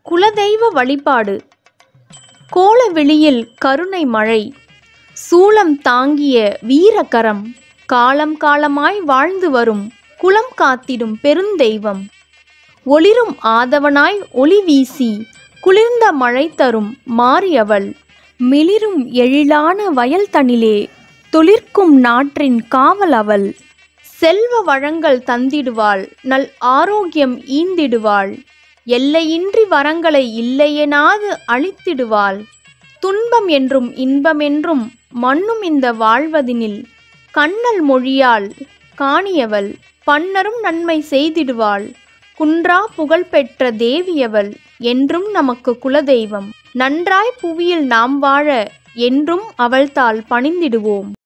குலதெய்வ வழிபாடு கோலவெளியில் கருணை மழை சூலம் தாங்கிய வீரகரம் காலம் காலமாய் வாழ்ந்து வரும் குலம் காத்திடும் பெருந்தெய்வம் ஒளிரும் ஆதவனாய் ஒளி வீசி குளிர்ந்த மழை தரும் மாரியவள் மிளிரும் எழிலான வயல் தனிலே துளிர்க்கும் நாற்றின் காவல் அவள் செல்வ வளங்கள் தந்திடுவாள் நல் ஆரோக்கியம் ஈந்திடுவாள் எல்லையின்றி வரங்களை இல்லையெனாது அழித்திடுவாள் துன்பம் என்றும் இன்பமென்றும் மண்ணும் இந்த வாழ்வதினில் கண்ணல் மொழியால் காணியவள் பன்னரும் நன்மை செய்திடுவாள் குன்றா புகழ்பெற்ற தேவியவள் என்றும் நமக்கு குலதெய்வம் நன்றாய் புவியில் நாம் வாழ என்றும் அவள்தாள் பணிந்திடுவோம்